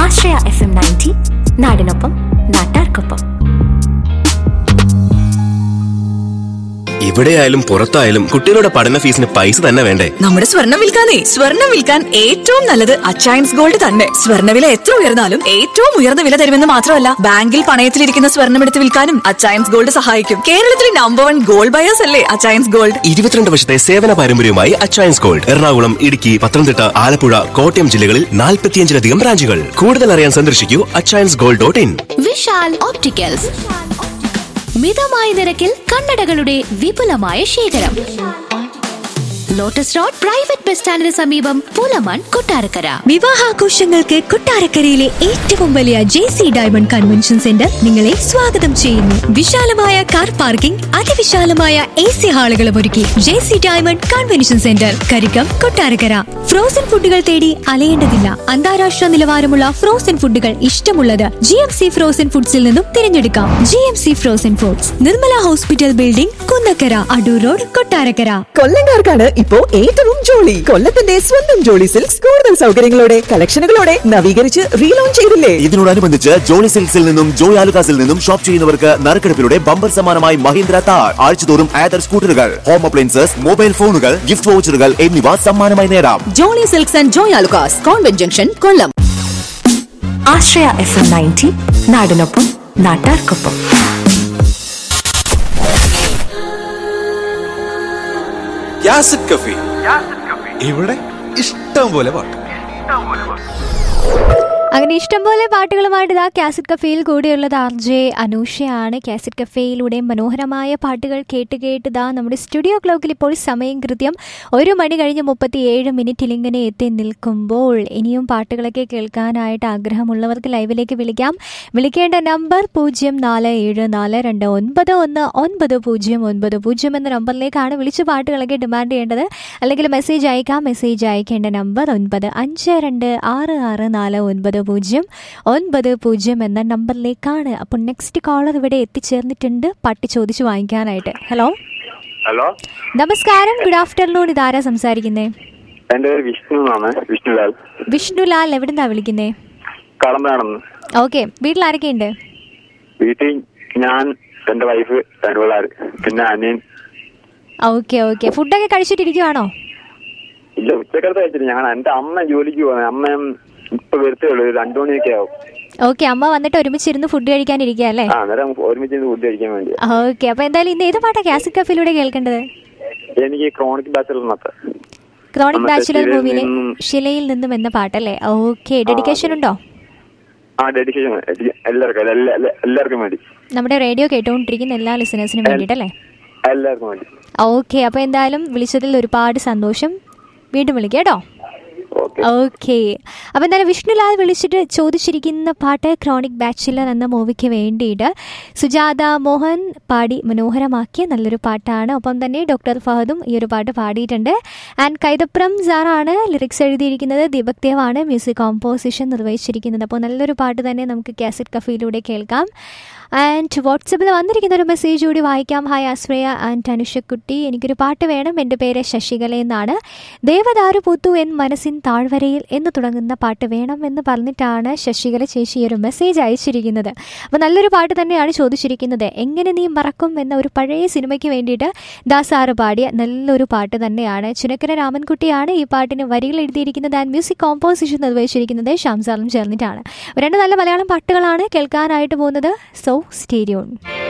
ആശ്രയ F M ninety നാടിനൊപ്പം നാട്ടാർക്കൊപ്പം ഇവിടെയായാലും പുറത്തായാലും കുട്ടികളുടെ പഠന ഫീസിന് പൈസ തന്നെ വേണ്ടേ നമ്മുടെ സ്വർണം വിൽക്കാനേ സ്വർണം വിൽക്കാൻ ഏറ്റവും നല്ലത് അച്ചയൻസ് ഗോൾഡ് തന്നെ സ്വർണ്ണവില എത്ര ഉയർന്നാലും ഏറ്റവും ഉയർന്ന വില തരുമെന്ന് മാത്രമല്ല ബാങ്കിൽ പണയത്തിലിരിക്കുന്ന സ്വർണം എടുത്ത് വിൽക്കാനും അച്ചയൻസ് ഗോൾഡ് സഹായിക്കും കേരളത്തിലെ നമ്പർ വൺ ഗോൾഡ് ബയേഴ്സ് അല്ലേ അച്ചയൻസ് ഗോൾഡ് ഇരുപത്തിരണ്ട് വർഷത്തെ സേവന പാരമ്പര്യവുമായി അച്ചയൻസ് ഗോൾഡ് എറണാകുളം ഇടുക്കി പത്തനംതിട്ട ആലപ്പുഴ കോട്ടയം ജില്ലകളിൽ നാൽപ്പത്തിയഞ്ചിലധികം ബ്രാഞ്ചുകൾ കൂടുതൽ അറിയാൻ സന്ദർശിക്കൂ Achayans gold dot in Vishal opticals മിതമായ നിരക്കിൽ കണ്ണടകളുടെ വിപുലമായ ശേഖരം ലോട്ടസ് റോഡ് പ്രൈവറ്റ് ബസ് സ്റ്റാൻഡിന് സമീപം പൂലമാൻ കൊട്ടാരക്കര വിവാഹാഘോഷങ്ങൾക്ക് കൊട്ടാരക്കരയിലെ ഏറ്റവും വലിയ J C diamond convention centre നിങ്ങളെ സ്വാഗതം ചെയ്യുന്നു വിശാലമായ കാർ പാർക്കിംഗ് അതിവിശാലമായ എ സി ഹാളുകളും ഒരുക്കി J C diamond convention centre Karikkam Kottarakkara frozen ഫുഡുകൾ തേടി അലയേണ്ടതില്ല അന്താരാഷ്ട്ര നിലവാരമുള്ള ഫ്രോസൺ ഫുഡുകൾ ഇഷ്ടമുള്ളത് ജി എം സി ഫ്രോസൺ ഫുഡ്സിൽ നിന്നും തിരഞ്ഞെടുക്കാം G M C frozen foods Nirmala hospital building Kunnakkara Adoor road Kottarakkara കൊല്ലങ്കാർക്കാണ് ഇപ്പോ ഏറ്റവും ജോളി കൊല്ലത്തിന്റെ സ്വന്തം ജോളി സിൽക്സ് കൂടുതൽ സൗകര്യങ്ങളോടെ കളക്ഷനുകളോടെ നവീകരിച്ച് റീലോഞ്ച് ചെയ്തില്ലേ ഇതിനോടനുബന്ധിച്ച് ജോളി സിൽക്സിൽ നിന്നും ജോയ് ആലുകാസിൽ നിന്നും ഷോപ്പ് ചെയ്യുന്നവർക്ക് നറുക്കെടുപ്പിലൂടെ ബമ്പർ സമ്മാനമായി മഹീന്ദ്ര താർ ആഴ്ചതോറും ആദർ സ്കൂട്ടറുകൾ ഹോം അപ്ലയൻസസ് മൊബൈൽ ഫോണുകൾ ഗിഫ്റ്റ് വൗച്ചറുകൾ എന്നിവ സമ്മാനമായി നേടാം Jolly silks and Joy Alukkas convent junction Kollam Ashraya F M ninety നാടിനൊപ്പം നാട്ടാർക്കൊപ്പം യാസിഡ് കഫി ഇവിടെ ഇഷ്ടം പോലെ പാട്ട് അങ്ങനെ ഇഷ്ടംപോലെ പാട്ടുകളുമായിട്ട് ഇതാ കാസറ്റ് കഫേയിൽ കൂടെയുള്ളത് ആർ ജെ അനൂഷയാണ് കാസറ്റ് കഫേയിലൂടെ മനോഹരമായ പാട്ടുകൾ കേട്ട് കേട്ട് ഇതാ നമ്മുടെ സ്റ്റുഡിയോ ക്ലോക്കിൽ ഇപ്പോൾ സമയം കൃത്യം ഒരു മണി കഴിഞ്ഞ് മുപ്പത്തി ഏഴ് മിനിറ്റിൽ ഇങ്ങനെ എത്തി നിൽക്കുമ്പോൾ ഇനിയും പാട്ടുകളൊക്കെ കേൾക്കാനായിട്ട് ആഗ്രഹമുള്ളവർക്ക് ലൈവിലേക്ക് വിളിക്കാം വിളിക്കേണ്ട നമ്പർ പൂജ്യം നാല് ഏഴ് നാല് രണ്ട് ഒൻപത് ഒന്ന് ഒൻപത് പൂജ്യം ഒൻപത് പൂജ്യം എന്ന നമ്പറിലേക്കാണ് വിളിച്ച് പാട്ടുകളൊക്കെ ഡിമാൻഡ് ചെയ്യേണ്ടത് അല്ലെങ്കിൽ മെസ്സേജ് അയക്കാം മെസ്സേജ് അയക്കേണ്ട നമ്പർ ഒൻപത് അഞ്ച് രണ്ട് ആറ് ആറ് നാല് ഒൻപത് പൂജ്യം ഒൻപത് പൂജ്യം എന്ന നമ്പറിലേക്കാണ് അപ്പോൾ നെക്സ്റ്റ് കോളർ ഇവിടെ എത്തിച്ചേർന്നിട്ടുണ്ട് പാട്ട് ചോദിച്ചു വാങ്ങിക്കാനായിട്ട് ഹലോ ഹലോ നമസ്കാരം ഗുഡ് ആഫ്റ്റർനൂൺ ഇതാരാ സംസാരിക്കുന്നേ എന്റെ പേര് വിഷ്ണു എന്നാണ് വിഷ്ണുലാൽ വിഷ്ണുലാൽ എവിടുന്നാ വിളിക്കുന്നേ കടമ്പയാണെന്ന് ഓക്കെ വീട്ടിൽ ആരൊക്കെയുണ്ട് വീട്ടിൽ ഞാൻ എന്റെ വൈഫ് രണ്ട് പിള്ളേർ പിന്നെ അനിയൻ ഓക്കെ ഓക്കെ ഫുഡൊക്കെ കഴിച്ചിട്ടിരിക്കുവാണോ ഇല്ല ഉച്ചക്കലത്തെ കഴിച്ചിട്ട് ഞങ്ങൾ എന്റെ അമ്മ ജോലിക്ക് പോകുന്നത് അമ്മയും ഇപ്പൊ വരുത്തേ ഉള്ളൂ ഒരു രണ്ടു മണിയൊക്കെ ആവും ഓക്കെ അമ്മ വന്നിട്ട് ഒരുമിച്ചിരുന്ന് ഫുഡ് കഴിക്കാനിരിക്കുക അല്ലേ ആ അന്നേരം ഒരുമിച്ച് ഫുഡ് കഴിക്കാൻ വേണ്ടി ഓക്കെ അപ്പൊ എന്തായാലും ഇന്ന് ഏത് പാട്ടാ കാസിക് കഫിലൂടെ കേൾക്കേണ്ടത് എനിക്ക് ക്രോണിക് ബാച്ചിലറിനകത്ത് ക്രോണിക് നമ്മുടെ ബാച്ചുലർ ശിലയിൽ മൂവിയിലെ നിന്നും- ശിലയിൽ നിന്നും എന്ന പാട്ടല്ലേ ഓക്കെ ഡെഡിക്കേഷൻ ഉണ്ടോ ആ ഡെഡിക്കേഷൻ എല്ലാവർക്കും എല്ലാ- എല്ലാ- എല്ലാവർക്കും വേണ്ടി നമ്മുടെ റേഡിയോ കേട്ടുകൊണ്ടിരിക്കുന്ന എല്ലാ ലിസണേഴ്സിനും വേണ്ടിയിട്ടല്ലേ എല്ലാവർക്കും വേണ്ടി ഓക്കെ അപ്പോൾ എന്തായാലും വിളിച്ചതിൽ ഒരുപാട് സന്തോഷം വീണ്ടും വിളിക്കാം കേട്ടോ ഓക്കെ അപ്പോൾ എന്തായാലും വിഷ്ണുലാൽ വിളിച്ചിട്ട് ചോദിച്ചിരിക്കുന്ന പാട്ട് ക്രോണിക് ബാച്ചിലർ എന്ന മൂവിക്ക് വേണ്ടിയിട്ട് സുജാത മോഹൻ പാടി മനോഹരമാക്കിയ നല്ലൊരു പാട്ടാണ് ഒപ്പം തന്നെ ഡോക്ടർ ഫഹദും ഈ ഒരു പാട്ട് പാടിയിട്ടുണ്ട് ആൻഡ് കൈതപ്രം സാറാണ് ലിറിക്സ് എഴുതിയിരിക്കുന്നത് ദീപക് ദേവാണ് മ്യൂസിക് കോമ്പോസിഷൻ നിർവഹിച്ചിരിക്കുന്നത് അപ്പോൾ നല്ലൊരു പാട്ട് തന്നെ നമുക്ക് കാസറ്റ് കഫയിലൂടെ കേൾക്കാം ആൻഡ് വാട്സപ്പിൽ വന്നിരിക്കുന്ന ഒരു മെസ്സേജ് കൂടി വായിക്കാം ഹായ് ആശ്രയ ആൻഡ് അനുഷക്കുട്ടി എനിക്കൊരു പാട്ട് വേണം എൻ്റെ പേര് ശശികല എന്നാണ് ദേവദാരു പൂത്തു എൻ മനസ്സിൻ താഴ്വരയിൽ എന്ന് തുടങ്ങുന്ന പാട്ട് വേണം എന്ന് പറഞ്ഞിട്ടാണ് ശശികല ചേച്ചി ഈ ഒരു മെസ്സേജ് അയച്ചിരിക്കുന്നത് അപ്പോൾ നല്ലൊരു പാട്ട് തന്നെയാണ് ചോദിച്ചിരിക്കുന്നത് എങ്ങനെ നീ മറക്കും എന്ന ഒരു പഴയ സിനിമയ്ക്ക് വേണ്ടിയിട്ട് ദാസാറ് പാടിയ നല്ലൊരു പാട്ട് തന്നെയാണ് ചുനക്കര രാമൻകുട്ടിയാണ് ഈ പാട്ടിന് വരികൾ എഴുതിയിരിക്കുന്നത് ആൻഡ് മ്യൂസിക് കോമ്പോസിഷൻ നിർവഹിച്ചിരിക്കുന്നത് ഷാംസാറും ചേർന്നിട്ടാണ് രണ്ട് നല്ല മലയാളം പാട്ടുകളാണ് കേൾക്കാനായിട്ട് പോകുന്നത് സോ സ്റ്റേരിയോൺ